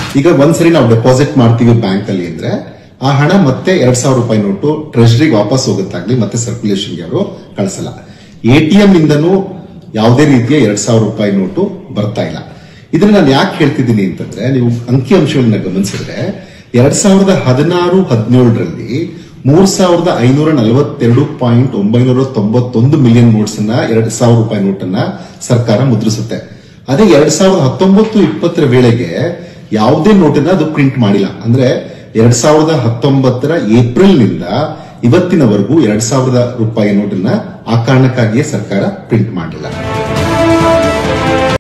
ಈಗ ಒಂದ್ಸರಿ ನಾವು ಡೆಪಾಸಿಟ್ ಮಾಡ್ತೀವಿ ಬ್ಯಾಂಕ್ ಅಲ್ಲಿ ಅಂದ್ರೆ ಆ ಹಣ ಮತ್ತೆ ಎರಡ್ ಸಾವಿರ ರೂಪಾಯಿ ನೋಟು ಟ್ರೆಷರಿಗೆ ವಾಪಸ್ ಹೋಗುತ್ತಾಗ್ಲಿ ಮತ್ತೆ ಸರ್ಕ್ಯುಲೇಷನ್ಗೆ ಅವರು ಕಳಿಸಲ್ಲ ಎಟಿಎಂ ಇಂದನೂ ಯಾವುದೇ ರೀತಿಯ ಎರಡ್ ಸಾವಿರ ರೂಪಾಯಿ ನೋಟು ಬರ್ತಾ ಇಲ್ಲ ಇದನ್ನ ನಾನು ಯಾಕೆ ಹೇಳ್ತಿದ್ದೀನಿ ಅಂತಂದ್ರೆ ನೀವು ಅಂಕಿಅಂಶಗಳನ್ನ ಗಮನಿಸಿದ್ರೆ ಎರಡ್ ಸಾವಿರದ ಹದಿನಾರು ಹದಿನೇಳರಲ್ಲಿ ಮೂರ್ ಸಾವಿರದ ಐನೂರ ನಲವತ್ತೆರಡು ಪಾಯಿಂಟ್ ಒಂಬೈನೂರ ತೊಂಬತ್ತೊಂದು ಮಿಲಿಯನ್ ನೋಟ್ಸ್ ಅನ್ನ ಎರಡ್ ಸಾವಿರ ರೂಪಾಯಿ ನೋಟನ್ನ ಸರ್ಕಾರ ಮುದ್ರಿಸುತ್ತೆ ಅದೇ ಎರಡ್ ಸಾವಿರದ ಹತ್ತೊಂಬತ್ತು ಇಪ್ಪತ್ತರ ವೇಳೆಗೆ ಯಾವುದೇ ನೋಟನ್ನ ಅದು ಪ್ರಿಂಟ್ ಮಾಡಿಲ್ಲ ಅಂದ್ರೆ ಎರಡ್ ಸಾವಿರದ ಹತ್ತೊಂಬತ್ತರ ಏಪ್ರಿಲ್ ನಿಂದ ಇವತ್ತಿನವರೆಗೂ ಎರಡ್ ಸಾವಿರದ ರೂಪಾಯಿ ನೋಟನ್ನ ಆ ಕಾರಣಕ್ಕಾಗಿಯೇ ಸರ್ಕಾರ ಪ್ರಿಂಟ್ ಮಾಡಲಿಲ್ಲ